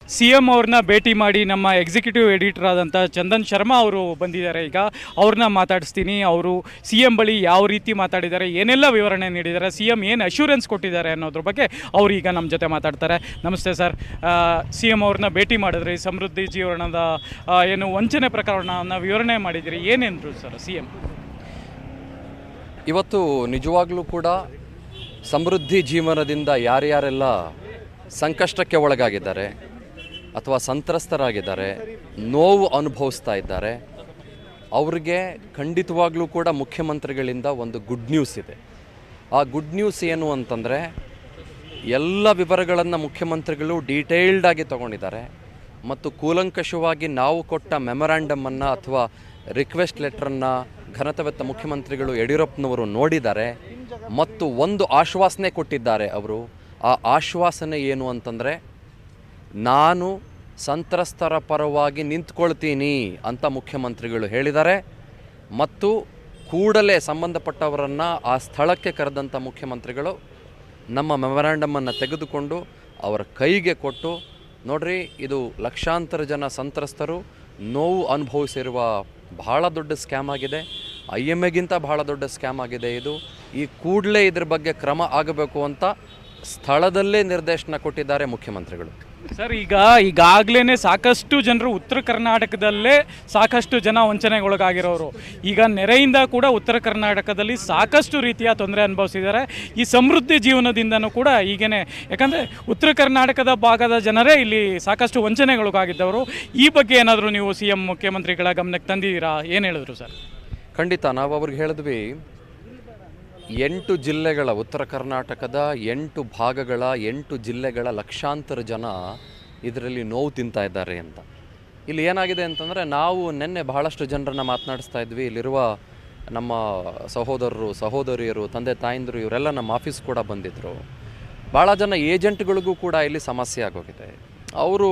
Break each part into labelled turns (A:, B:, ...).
A: C M ಅವ್ರನ್ನ ಭೇಟಿ ಮಾಡಿ ನಮ್ಮ ಎಕ್ಸಿಕ್ಯೂಟಿವ್ ಎಡಿಟರ್ ಆದಂಥ ಚಂದನ್ ಶರ್ಮಾ ಅವರು ಬಂದಿದ್ದಾರೆ ಈಗ ಅವ್ರನ್ನ ಮಾತಾಡಿಸ್ತೀನಿ ಅವರು ಸಿ ಎಂ ಬಳಿ ಯಾವ ರೀತಿ ಮಾತಾಡಿದ್ದಾರೆ ಏನೆಲ್ಲ ವಿವರಣೆ ನೀಡಿದ್ದಾರೆ ಸಿ ಎಂ ಏನು ಅಶ್ಯೂರೆನ್ಸ್ ಕೊಟ್ಟಿದ್ದಾರೆ ಅನ್ನೋದ್ರ ಬಗ್ಗೆ ಅವ್ರು ಈಗ ನಮ್ಮ ಜೊತೆ ಮಾತಾಡ್ತಾರೆ ನಮಸ್ತೆ ಸರ್ ಸಿ ಎಂ ಅವ್ರನ್ನ ಭೇಟಿ ಮಾಡಿದ್ರಿ ಸಮೃದ್ಧಿ ಜೀವನದ ಆ, ಏನು ವಂಚನೆ ಪ್ರಕರಣವನ್ನು ವಿವರಣೆ ಮಾಡಿದಿರಿ ಏನೇನು ಸರ್ ಸಿ ಎಂ
B: ಇವತ್ತು ನಿಜವಾಗ್ಲೂ ಕೂಡ ಸಮೃದ್ಧಿ ಜೀವನದಿಂದ ಯಾರ್ಯಾರೆಲ್ಲ ಸಂಕಷ್ಟಕ್ಕೆ ಒಳಗಾಗಿದ್ದಾರೆ ಅಥವಾ ಸಂತ್ರಸ್ತರಾಗಿದ್ದಾರೆ ನೋವು ಅನುಭವಿಸ್ತಾ ಇದ್ದಾರೆ ಅವ್ರಿಗೆ ಖಂಡಿತವಾಗ್ಲೂ ಕೂಡ ಮುಖ್ಯಮಂತ್ರಿಗಳಿಂದ ಒಂದು ಗುಡ್ ನ್ಯೂಸ್ ಇದೆ ಆ ಗುಡ್ ನ್ಯೂಸ್ ಏನು ಅಂತಂದರೆ ಎಲ್ಲ ವಿವರಗಳನ್ನು ಮುಖ್ಯಮಂತ್ರಿಗಳು ಡೀಟೇಲ್ಡ್ ಆಗಿ ತಗೊಂಡಿದ್ದಾರೆ ಮತ್ತು ಕೂಲಂಕಷವಾಗಿ ನಾವು ಕೊಟ್ಟ ಮೆಮೊರಾಂಡಮನ್ನು ಅಥವಾ ರಿಕ್ವೆಸ್ಟ್ ಲೆಟ್ರನ್ನು ಘನತವೆತ್ತ ಮುಖ್ಯಮಂತ್ರಿಗಳು ಯಡಿಯೂರಪ್ಪನವರು ನೋಡಿದ್ದಾರೆ ಮತ್ತು ಒಂದು ಆಶ್ವಾಸನೆ ಕೊಟ್ಟಿದ್ದಾರೆ ಅವರು ಆ ಆಶ್ವಾಸನೆ ಏನು ಅಂತಂದರೆ ನಾನು ಸಂತ್ರಸ್ತರ ಪರವಾಗಿ ನಿಂತ್ಕೊಳ್ತೀನಿ ಅಂತ ಮುಖ್ಯಮಂತ್ರಿಗಳು ಹೇಳಿದ್ದಾರೆ ಮತ್ತು ಕೂಡಲೇ ಸಂಬಂಧಪಟ್ಟವರನ್ನು ಆ ಸ್ಥಳಕ್ಕೆ ಕರೆದಂಥ ಮುಖ್ಯಮಂತ್ರಿಗಳು ನಮ್ಮ ಮೆಮೊರಾಂಡಮನ್ನು ತೆಗೆದುಕೊಂಡು ಅವರ ಕೈಗೆ ಕೊಟ್ಟು ನೋಡ್ರಿ ಇದು ಲಕ್ಷಾಂತರ ಜನ ಸಂತ್ರಸ್ತರು ನೋವು ಅನುಭವಿಸಿರುವ ಬಹಳ ದೊಡ್ಡ ಸ್ಕ್ಯಾಮ್ ಆಗಿದೆ ಐ ಎಮ್ ಎಗಿಂತ ಬಹಳ ದೊಡ್ಡ ಸ್ಕ್ಯಾಮ್ ಆಗಿದೆ ಇದು ಈ ಕೂಡಲೇ ಇದ್ರ ಬಗ್ಗೆ ಕ್ರಮ ಆಗಬೇಕು ಅಂತ ಸ್ಥಳದಲ್ಲೇ ನಿರ್ದೇಶನ ಕೊಟ್ಟಿದ್ದಾರೆ ಮುಖ್ಯಮಂತ್ರಿಗಳು
A: ಸರ್ ಈಗ ಈಗಾಗಲೇ ಸಾಕಷ್ಟು ಜನರು ಉತ್ತರ ಕರ್ನಾಟಕದಲ್ಲೇ ಸಾಕಷ್ಟು ಜನ ವಂಚನೆಗೊಳಗಾಗಿರೋರು ಈಗ ನೆರೆಯಿಂದ ಕೂಡ ಉತ್ತರ ಕರ್ನಾಟಕದಲ್ಲಿ ಸಾಕಷ್ಟು ರೀತಿಯ ತೊಂದರೆ ಅನುಭವಿಸಿದ್ದಾರೆ ಈ ಸಮೃದ್ಧಿ ಜೀವನದಿಂದನೂ ಕೂಡ ಈಗೇನೆ ಯಾಕಂದರೆ ಉತ್ತರ ಕರ್ನಾಟಕದ ಭಾಗದ ಜನರೇ ಇಲ್ಲಿ ಸಾಕಷ್ಟು ವಂಚನೆಗೊಳಗಾಗಿದ್ದವರು ಈ ಬಗ್ಗೆ ಏನಾದರೂ ನೀವು ಸಿ ಎಂ ಮುಖ್ಯಮಂತ್ರಿಗಳ ಗಮನಕ್ಕೆ ತಂದಿದ್ದೀರಾ ಏನು ಹೇಳಿದ್ರು ಸರ್
B: ಖಂಡಿತ ನಾವು ಅವ್ರಿಗೆ ಹೇಳಿದ್ವಿ ಎಂಟು ಜಿಲ್ಲೆಗಳ ಉತ್ತರ ಕರ್ನಾಟಕದ ಎಂಟು ಭಾಗಗಳ ಎಂಟು ಜಿಲ್ಲೆಗಳ ಲಕ್ಷಾಂತರ ಜನ ಇದರಲ್ಲಿ ನೋವು ತಿಂತಾ ಇದ್ದಾರೆ ಅಂತ ಇಲ್ಲಿ ಏನಾಗಿದೆ ಅಂತಂದರೆ ನಾವು ನಿನ್ನೆ ಬಹಳಷ್ಟು ಜನರನ್ನ ಮಾತನಾಡಿಸ್ತಾ ಇದ್ವಿ ಇಲ್ಲಿರುವ ನಮ್ಮ ಸಹೋದರರು ಸಹೋದರಿಯರು ತಂದೆ ತಾಯಂದಿರು ಇವರೆಲ್ಲ ನಮ್ಮ ಆಫೀಸ್ ಕೂಡ ಬಂದಿದ್ದರು ಭಾಳ ಜನ ಏಜೆಂಟ್ಗಳಿಗೂ ಕೂಡ ಇಲ್ಲಿ ಸಮಸ್ಯೆ ಆಗೋಗಿದೆ ಅವರು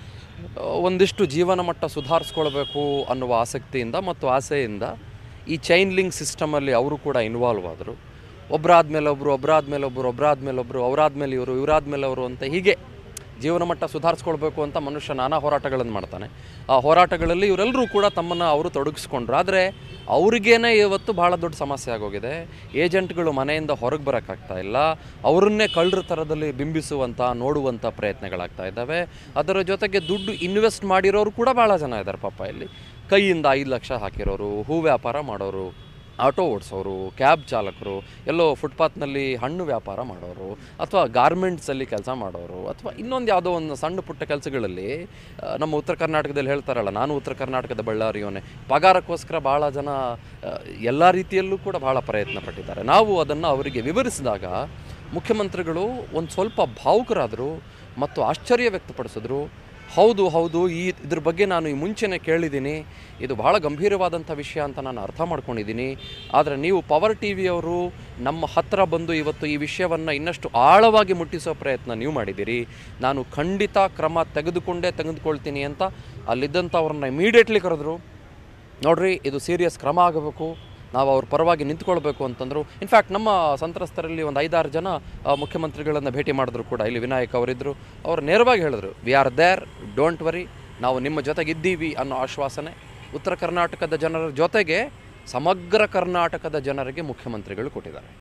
B: ಒಂದಿಷ್ಟು ಜೀವನ ಮಟ್ಟ ಸುಧಾರಿಸ್ಕೊಳ್ಬೇಕು ಅನ್ನುವ ಆಸಕ್ತಿಯಿಂದ ಮತ್ತು ಆಸೆಯಿಂದ ಈ ಚೈನ್ ಲಿಂಕ್ ಸಿಸ್ಟಮಲ್ಲಿ ಅವರು ಕೂಡ ಇನ್ವಾಲ್ವ್ ಆದರು ಒಬ್ಬರಾದ್ಮೇಲೆ ಒಬ್ಬರು ಒಬ್ಬರಾದ್ಮೇಲೆ ಒಬ್ಬರು ಒಬ್ಬರಾದ್ಮೇಲೆ ಒಬ್ಬರು ಅವರಾದ್ಮೇಲೆ ಇವರು ಇವರಾದ್ಮೇಲೆ ಅವರು ಅಂತ ಹೀಗೆ ಜೀವನ ಮಟ್ಟ ಸುಧಾರಿಸ್ಕೊಳ್ಬೇಕು ಅಂತ ಮನುಷ್ಯ ನಾನಾ ಹೋರಾಟಗಳನ್ನು ಮಾಡ್ತಾನೆ ಆ ಹೋರಾಟಗಳಲ್ಲಿ ಇವರೆಲ್ಲರೂ ಕೂಡ ತಮ್ಮನ್ನು ಅವರು ತೊಡಗಿಸ್ಕೊಂಡ್ರು ಆದರೆ ಅವ್ರಿಗೇನೆ ಇವತ್ತು ಭಾಳ ದೊಡ್ಡ ಸಮಸ್ಯೆ ಆಗೋಗಿದೆ ಏಜೆಂಟ್ಗಳು ಮನೆಯಿಂದ ಹೊರಗೆ ಬರೋಕ್ಕಾಗ್ತಾ ಇಲ್ಲ ಅವರನ್ನೇ ಕಳ್ಳರ ಥರದಲ್ಲಿ ಬಿಂಬಿಸುವಂಥ ನೋಡುವಂಥ ಪ್ರಯತ್ನಗಳಾಗ್ತಾ ಇದ್ದಾವೆ ಅದರ ಜೊತೆಗೆ ದುಡ್ಡು ಇನ್ವೆಸ್ಟ್ ಮಾಡಿರೋರು ಕೂಡ ಭಾಳ ಜನ ಇದ್ದಾರೆ ಪಾಪ ಇಲ್ಲಿ ಕೈಯಿಂದ ಐದು ಲಕ್ಷ ಹಾಕಿರೋರು ಹೂ ವ್ಯಾಪಾರ ಮಾಡೋರು ಆಟೋ ಓಡಿಸೋರು ಕ್ಯಾಬ್ ಚಾಲಕರು ಎಲ್ಲೋ ಫುಟ್ಪಾತ್ನಲ್ಲಿ ಹಣ್ಣು ವ್ಯಾಪಾರ ಮಾಡೋರು ಅಥವಾ ಗಾರ್ಮೆಂಟ್ಸಲ್ಲಿ ಕೆಲಸ ಮಾಡೋರು ಅಥವಾ ಇನ್ನೊಂದು ಯಾವುದೋ ಒಂದು ಸಣ್ಣ ಪುಟ್ಟ ಕೆಲಸಗಳಲ್ಲಿ ಆ, ನಮ್ಮ ಉತ್ತರ ಕರ್ನಾಟಕದಲ್ಲಿ ಹೇಳ್ತಾರಲ್ಲ ನಾನು ಉತ್ತರ ಕರ್ನಾಟಕದ ಬಳ್ಳಾರಿಯವನೇ ಪಗಾರಕ್ಕೋಸ್ಕರ ಭಾಳ ಜನ ಎಲ್ಲ ರೀತಿಯಲ್ಲೂ ಕೂಡ ಭಾಳ ಪ್ರಯತ್ನ ಪಟ್ಟಿದ್ದಾರೆ ನಾವು ಅದನ್ನು ಅವರಿಗೆ ವಿವರಿಸಿದಾಗ ಮುಖ್ಯಮಂತ್ರಿಗಳು ಒಂದು ಸ್ವಲ್ಪ ಭಾವುಕರಾದರು ಮತ್ತು ಆಶ್ಚರ್ಯ ವ್ಯಕ್ತಪಡಿಸಿದ್ರು ಹೌದು ಹೌದು ಈ ಇದ್ರ ಬಗ್ಗೆ ನಾನು ಈ ಮುಂಚೆನೇ ಕೇಳಿದ್ದೀನಿ ಇದು ಬಹಳ ಗಂಭೀರವಾದಂಥ ವಿಷಯ ಅಂತ ನಾನು ಅರ್ಥ ಮಾಡ್ಕೊಂಡಿದ್ದೀನಿ ಆದರೆ ನೀವು ಪವರ್ ಟಿ ವಿಯವರು ನಮ್ಮ ಹತ್ತಿರ ಬಂದು ಇವತ್ತು ಈ ವಿಷಯವನ್ನು ಇನ್ನಷ್ಟು ಆಳವಾಗಿ ಮುಟ್ಟಿಸೋ ಪ್ರಯತ್ನ ನೀವು ಮಾಡಿದ್ದೀರಿ ನಾನು ಖಂಡಿತ ಕ್ರಮ ತೆಗೆದುಕೊಂಡೇ ತೆಗೆದುಕೊಳ್ತೀನಿ ಅಂತ ಅಲ್ಲಿದ್ದಂಥವ್ರನ್ನ ಇಮಿಡಿಯೇಟ್ಲಿ ಕರೆದ್ರು ನೋಡ್ರಿ ಇದು ಸೀರಿಯಸ್ ಕ್ರಮ ಆಗಬೇಕು ನಾವು ಅವ್ರ ಪರವಾಗಿ ನಿಂತ್ಕೊಳ್ಬೇಕು ಅಂತಂದರು ಇನ್ಫ್ಯಾಕ್ಟ್ ನಮ್ಮ ಸಂತ್ರಸ್ತರಲ್ಲಿ ಒಂದು ಐದಾರು ಜನ ಆ, ಮುಖ್ಯಮಂತ್ರಿಗಳನ್ನು ಭೇಟಿ ಮಾಡಿದ್ರು ಕೂಡ ಇಲ್ಲಿ ವಿನಾಯಕ್ ಅವರಿದ್ದರು ಅವ್ರು ನೇರವಾಗಿ ಹೇಳಿದ್ರು we are there don't worry ನಾವು ನಿಮ್ಮ ಜೊತೆಗಿದ್ದೀವಿ ಅನ್ನೋ ಆಶ್ವಾಸನೆ ಉತ್ತರ ಕರ್ನಾಟಕದ ಜನರ ಜೊತೆಗೆ ಸಮಗ್ರ ಕರ್ನಾಟಕದ ಜನರಿಗೆ ಮುಖ್ಯಮಂತ್ರಿಗಳು ಕೊಟ್ಟಿದ್ದಾರೆ